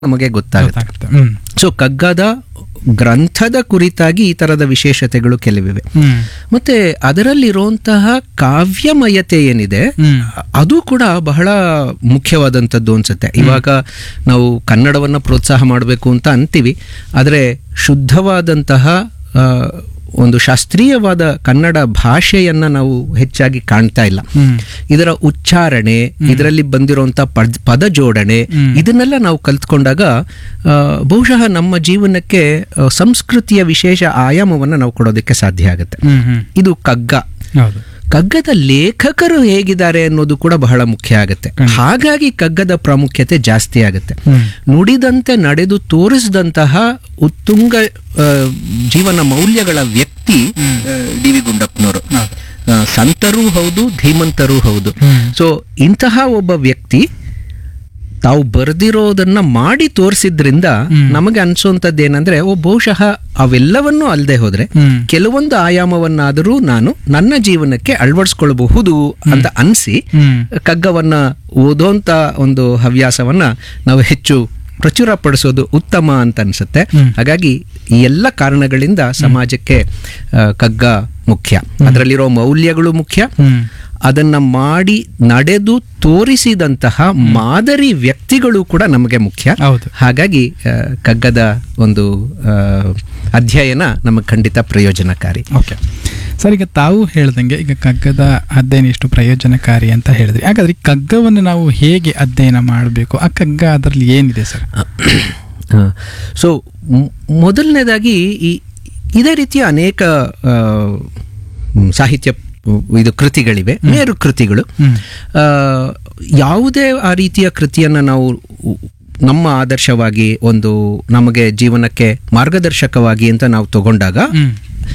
ನಮಗೆ ಗೊತ್ತಾಗುತ್ತೆ ಗೊತ್ತಾಗುತ್ತೆ ಹ್ಮ್ ಸೊ ಕಗ್ಗದ ಗ್ರಂಥದ ಕುರಿತಾಗಿ ಈ ತರದ ವಿಶೇಷತೆಗಳು ಕೆಲವಿವೆ ಹ್ಮ್ ಮತ್ತೆ ಅದರಲ್ಲಿರುವಂತಹ ಕಾವ್ಯಮಯತೆ ಏನಿದೆ ಹ್ಮ್ ಅದು ಕೂಡ ಬಹಳ ಮುಖ್ಯವಾದಂಥದ್ದು ಅನ್ಸುತ್ತೆ ಇವಾಗ ನಾವು ಕನ್ನಡವನ್ನ ಪ್ರೋತ್ಸಾಹ ಮಾಡಬೇಕು ಅಂತ ಅಂತೀವಿ ಆದರೆ ಶುದ್ಧವಾದಂತಹ ಆ, ಒಂದು ಶಾಸ್ತ್ರೀಯವಾದ ಕನ್ನಡ ಭಾಷೆಯನ್ನ ನಾವು ಹೆಚ್ಚಾಗಿ ಕಾಣ್ತಾ ಇಲ್ಲ ಹ್ಮ್ ಇದರ ಉಚ್ಚಾರಣೆ ಇದರಲ್ಲಿ ಬಂದಿರುವಂತ ಪದ್ ಪದ ಜೋಡಣೆ ಹ್ಮ್. ಇದನ್ನೆಲ್ಲ ನಾವು ಕಲ್ತ್ಕೊಂಡಾಗ ಆ, ಬಹುಶಃ ನಮ್ಮ ಜೀವನಕ್ಕೆ ಆ, ಸಂಸ್ಕೃತಿಯ ವಿಶೇಷ ಆಯಾಮವನ್ನು ನಾವು ಕೊಡೋದಕ್ಕೆ ಸಾಧ್ಯ ಆಗುತ್ತೆ ಹ್ಮ್ ಹ್ಮ್ ಇದು ಕಗ್ಗ ಹೌದು ಕಗ್ಗದ ಲೇಖಕರು ಹೇಗಿದ್ದಾರೆ ಅನ್ನೋದು ಕೂಡ ಬಹಳ ಮುಖ್ಯ ಆಗುತ್ತೆ ಹಾಗಾಗಿ ಕಗ್ಗದ ಪ್ರಾಮುಖ್ಯತೆ ಜಾಸ್ತಿ ಆಗುತ್ತೆ ಹ್ಮ್ ನುಡಿದಂತೆ ನಡೆದು ತೋರಿಸಿದಂತಹ ಉತ್ತುಂಗ ಆ, ಜೀವನ ಮೌಲ್ಯಗಳ ವ್ಯಕ್ತಿ ಡಿ ವಿ ಗುಂಡಪ್ಪನವರು ಹೌದು. ಆ, ಸಂತರೂ ಹೌದು ಧೀಮಂತರೂ ಹೌದು ಹ್ಮ್. ಸೊ ಇಂತಹ ಒಬ್ಬ ವ್ಯಕ್ತಿ ತಾವು ಬರೆದಿರೋದನ್ನ ಮಾಡಿ ತೋರಿಸಿದ್ರಿಂದ ನಮಗೆ ಅನ್ಸೋಂಥದ್ದು ಏನಂದ್ರೆ ಓ ಬಹುಶಃ ಅವೆಲ್ಲವನ್ನೂ ಅಲ್ಲದೆ ಹೋದ್ರೆ ಹ್ಮ್ ಕೆಲವೊಂದು ಆಯಾಮವನ್ನಾದರೂ ನಾನು ನನ್ನ ಜೀವನಕ್ಕೆ ಅಳವಡಿಸ್ಕೊಳ್ಬಹುದು ಅಂತ ಅನಿಸಿ ಹ್ಮ್ ಕಗ್ಗವನ್ನ ಓದೋಂತ ಒಂದು ಹವ್ಯಾಸವನ್ನ ನಾವು ಹೆಚ್ಚು ಪ್ರಚುರಪಡಿಸೋದು ಉತ್ತಮ ಅಂತ ಅನ್ಸುತ್ತೆ ಹ್ಮ್. ಹಾಗಾಗಿ ಈ ಎಲ್ಲ ಕಾರಣಗಳಿಂದ ಸಮಾಜಕ್ಕೆ ಆ, ಕಗ್ಗ ಮುಖ್ಯ ಅದರಲ್ಲಿರೋ ಮೌಲ್ಯಗಳು ಮುಖ್ಯ ಹ್ಮ್ ಅದನ್ನ ಮಾಡಿ ನಡೆದು ತೋರಿಸಿದಂತಹ ಮಾದರಿ ವ್ಯಕ್ತಿಗಳು ಕೂಡ ನಮಗೆ ಮುಖ್ಯ ಹೌದು ಹಾಗಾಗಿ ಆ, ಕಗ್ಗದ ಒಂದು ಆ, ಅಧ್ಯಯನ ನಮಗೆ ಖಂಡಿತ ಪ್ರಯೋಜನಕಾರಿ ಓಕೆ ಸರ್ ಈಗ ತಾವು ಹೇಳ್ದಂಗೆ ಈಗ ಕಗ್ಗದ ಅಧ್ಯಯನ ಎಷ್ಟು ಪ್ರಯೋಜನಕಾರಿ ಅಂತ ಹೇಳಿದ್ರಿ ಹಾಗಾದ್ರೆ ಈ ಕಗ್ಗವನ್ನು ನಾವು ಹೇಗೆ ಅಧ್ಯಯನ ಮಾಡಬೇಕು ಆ ಕಗ್ಗ ಅದರಲ್ಲಿ ಏನಿದೆ ಸರ್ ಸೊ ಮೊದಲನೇದಾಗಿ ಈ ಇದೇ ರೀತಿಯ ಅನೇಕ ಆ, ಮ್, ಸಾಹಿತ್ಯ ಮ್, ಇದು ಕೃತಿಗಳಿವೆ ಮೇರು ಕೃತಿಗಳು ಹ್ಮ್ ಆ, ಯಾವುದೇ ಆ ರೀತಿಯ ಕೃತಿಯನ್ನು ನಾವು ಉ- ನಮ್ಮ ಆದರ್ಶವಾಗಿ ಒಂದು ನಮಗೆ ಜೀವನಕ್ಕೆ ಮಾರ್ಗದರ್ಶಕವಾಗಿ ಅಂತ ನಾವು ತಗೊಂಡಾಗ ಹ್ಮ್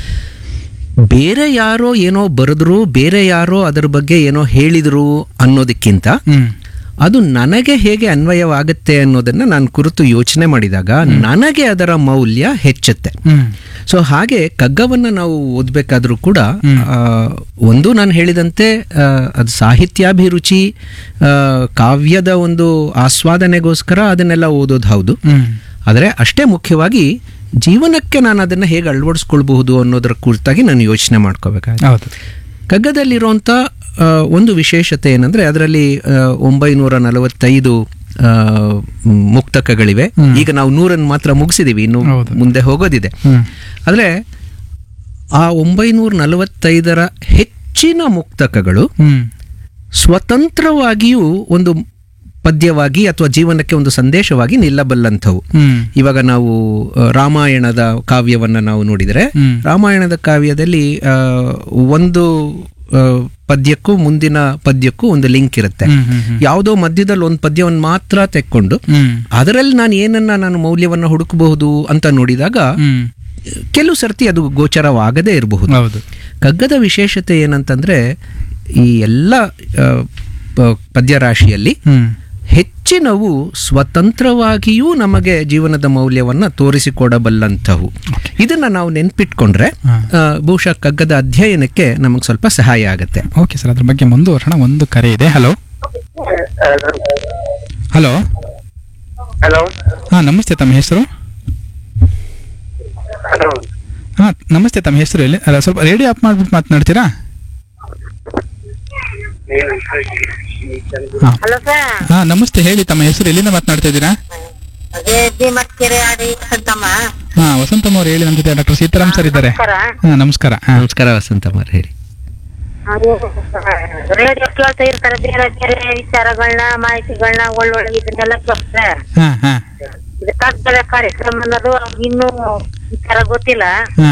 ಬೇರೆ ಯಾರೋ ಏನೋ ಬರೆದ್ರು ಬೇರೆ ಯಾರೋ ಅದರ ಬಗ್ಗೆ ಏನೋ ಹೇಳಿದ್ರು ಅನ್ನೋದಕ್ಕಿಂತ ಹ್ಮ್ ಅದು ನನಗೆ ಹೇಗೆ ಅನ್ವಯವಾಗುತ್ತೆ ಅನ್ನೋದನ್ನ ನಾನು ಕುರಿತು ಯೋಚನೆ ಮಾಡಿದಾಗ ನನಗೆ ಅದರ ಮೌಲ್ಯ ಹೆಚ್ಚುತ್ತೆ ಹ್ಮ್ ಸೊ ಹಾಗೆ ಕಗ್ಗವನ್ನ ನಾವು ಓದಬೇಕಾದ್ರೂ ಕೂಡ ಆ, ಒಂದು ನಾನು ಹೇಳಿದಂತೆ ಆ, ಅದು ಸಾಹಿತ್ಯಾಭಿರುಚಿ ಆ, ಕಾವ್ಯದ ಒಂದು ಆಸ್ವಾದನೆಗೋಸ್ಕರ ಅದನ್ನೆಲ್ಲ ಓದೋದು ಹೌದು ಹ್ಮ್ ಆದರೆ ಅಷ್ಟೇ ಮುಖ್ಯವಾಗಿ ಜೀವನಕ್ಕೆ ನಾನು ಅದನ್ನು ಹೇಗೆ ಅಳವಡಿಸ್ಕೊಳ್ಬಹುದು ಅನ್ನೋದರ ಕುರಿತಾಗಿ ನಾನು ಯೋಚನೆ ಮಾಡ್ಕೋಬೇಕಾಗುತ್ತೆ ಹೌದು ಕಗ್ಗದಲ್ಲಿರುವಂಥ ಆ, ಒಂದು ವಿಶೇಷತೆ ಏನಂದ್ರೆ ಅದರಲ್ಲಿ ಆ, ಒಂಬೈನೂರ ನಲವತ್ತೈದು ಆ, ಮ್, ಮುಕ್ತಕಗಳಿವೆ ಈಗ ನಾವು ನೂರನ್ನು ಮಾತ್ರ ಮುಗಿಸಿದೀವಿ ಇನ್ನು ಹೌದು. ಮುಂದೆ ಹೋಗೋದಿದೆ ಹ್ಮ್ ಆದರೆ ಆ ಒಂಬೈನೂರ ನಲವತ್ತೈದರ ಹೆಚ್ಚಿನ ಮುಕ್ತಕಗಳು ಹ್ಮ್ ಸ್ವತಂತ್ರವಾಗಿಯೂ ಒಂದು ಪದ್ಯವಾಗಿ ಅಥವಾ ಜೀವನಕ್ಕೆ ಒಂದು ಸಂದೇಶವಾಗಿ ನಿಲ್ಲಬಲ್ಲಂಥವು ಹ್ಮ್ ಇವಾಗ ನಾವು ಆ, ರಾಮಾಯಣದ ಕಾವ್ಯವನ್ನ ನಾವು ನೋಡಿದರೆ ಹ್ಮ್ ರಾಮಾಯಣದ ಕಾವ್ಯದಲ್ಲಿ ಆ, ಒಂದು ಆ, ಪದ್ಯಕ್ಕೂ ಮುಂದಿನ ಪದ್ಯಕ್ಕೂ ಒಂದು ಲಿಂಕ್ ಇರುತ್ತೆ ಹ್ಮ್ ಹ್ಮ್ ಹ್ಮ್ ಯಾವುದೋ ಮಧ್ಯದಲ್ಲಿ ಒಂದು ಪದ್ಯವನ್ನು ಮಾತ್ರ ತೆಕ್ಕೊಂಡು ಹ್ಮ್ ಅದರಲ್ಲಿ ನಾನು ಏನನ್ನ ನಾನು ಮೌಲ್ಯವನ್ನು ಹುಡುಕಬಹುದು ಅಂತ ನೋಡಿದಾಗ ಹ್ಮ್ ಕೆಲವು ಸರ್ತಿ ಅದು ಗೋಚರವಾಗದೇ ಇರಬಹುದು ಹೌದು ಕಗ್ಗದ ವಿಶೇಷತೆ ಏನಂತಂದ್ರೆ ಈ ಎಲ್ಲ ಆ, ಪ- ಪದ್ಯರಾಶಿಯಲ್ಲಿ ಹ್ಮ್ ಹೆಚ್ಚಿನವು ಸ್ವತಂತ್ರವಾಗಿಯೂ ನಮಗೆ ಜೀವನದ ಮೌಲ್ಯವನ್ನ ತೋರಿಸಿಕೊಡಬಲ್ಲಂಥವು ಇದನ್ನ ನಾವು ನೆನ್ಪಿಟ್ಕೊಂಡ್ರೆ ಹಾ. ಆ, ಬಹುಶಃ ಕಗ್ಗದ ಅಧ್ಯಯನಕ್ಕೆ ನಮಗೆ ಸ್ವಲ್ಪ ಸಹಾಯ ಆಗುತ್ತೆ ಓಕೆ ಸರ್ ಅದ್ರ ಬಗ್ಗೆ ಮುಂದುವರೋಣ ಒಂದು ಕರೆ ಇದೆ ಹಲೋ ಹಲೋ ಹಲೋ ಹಾ ನಮಸ್ತೆ ತಮ್ಮ ಹೆಸರು ಹಲೋ ಹಾ ನಮಸ್ತೆ ತಮ್ಮ ಹೆಸರು ಎಲ್ಲಿ ಅಲ್ಲ ಸ್ವಲ್ಪ ರೇಡಿಯೋ ಆಫ್ ಮಾಡ್ಬಿಟ್ಟು ಮಾತನಾಡ್ತೀರಾ ಹಾ ಹಲೋ ಸರ್ ಹಾ ನಮಸ್ತೆ ಹೇಳಿ ತಮ್ಮ ಹೆಸರು ಎಲ್ಲಿಂದ ಮಾತನಾಡ್ತಾ ಇದ್ದೀರಾ ಅದೇ ಮಟ್ಕೆರೆ ಆಡಿ ತಮ್ಮ ಹಾ ವಸಂತಮ್ಮ ಅವ್ರು ಹೇಳಿ ನಮ್ಮ ಜೊತೆ ಡಾಕ್ಟರ್ ಸೀತಾರಾಮ್ ಸರ್ ಇದ್ದಾರೆ ಹಾ ನಮಸ್ಕಾರ ಹಾ ನಮಸ್ಕಾರ ವಸಂತಮ್ಮರ್ ಹೇಳಿ ರೇಡಿಯೋ ಕೇಳ್ತಾ ಇರ್ತಾರೆ ಬೇರೆ ಬೇರೆ ವಿಚಾರಗಳನ್ನ ಮಾಹಿತಿಗಳನ್ನ ಒಳ್ಳೊಳ್ಳೆ ಇದನ್ನೆಲ್ಲ ಕೇಳ್ತಾರೆ ಹಾ ಹಾ ಇದು ಕಗ್ಗದ ಕಾರ್ಯಕ್ರಮ ಅನ್ನೋದು ಅವ್ರಿಗೆ ಇನ್ನೂ ವಿಚಾರ ಗೊತ್ತಿಲ್ಲ ಹಾ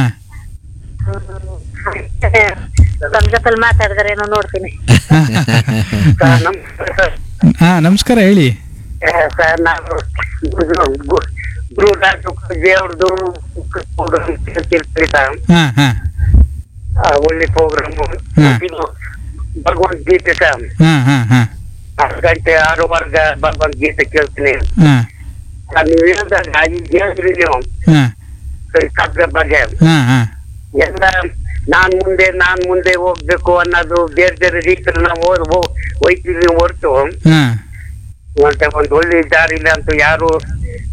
ತಮ್ಮ ಜೊತೆಲಿ ಮಾತಾಡಿದಾರೇನೋ ನೋಡ್ತೀನಿ ಸರ್ ನಮಸ್ಕಾರ ಸರ್ ಹಾ ನಮಸ್ಕಾರ ಹೇಳಿ ಏ, ಸರ್ ನಾನು ಗು- ಗು- ಗುರು ಡಾಕ್ಟರ್ ದೇವ್ರದ್ದು ಪ್ರೋಗ್ರಾಮ್ ಕೇಳ್ತಿರ್ತೀರಿ ಸರ್ ಹಾ ಹಾ ಆ, ಒಳ್ಳೆ ಪ್ರೋಗ್ರಾಮ್ ಹ್ಮ್. ಇದು ಭಗವದ್ಗೀತೆ ಸರ್ ಹಾ ಹಾ ಹಾ ಆರು ಗಂಟೆ ಆರೂವರೆಗ ಭಗವದ್ಗೀತೆ ಕೇಳ್ತೀನಿ ಹಾ ಆ, ನೀವು ಹೇಳಿದಾಗ ಈಗ ಹೇಳಿದ್ರಿ ನೀವು ಹಾ ಈ ಕಗ್ಗದ ಬಗ್ಗೆ ಹಾ ಹಾ ಎಲ್ಲ ನಾನ್ ಮುಂದೆ ನಾನ್ ಮುಂದೆ ಹೋಗ್ಬೇಕು ಅನ್ನೋದು ಬೇರೆ ಬೇರೆ ರೀತಿಯಲ್ಲಿ ನಾವು ಓದ್- ಹೋ- ಹೋಯ್ತಿದ್ವಿ ಹೊರತು ಹಾ ಮತ್ತೆ ಒಂದು ಒಳ್ಳೆ ದಾರಿಲಿ ಅಂತೂ ಯಾರು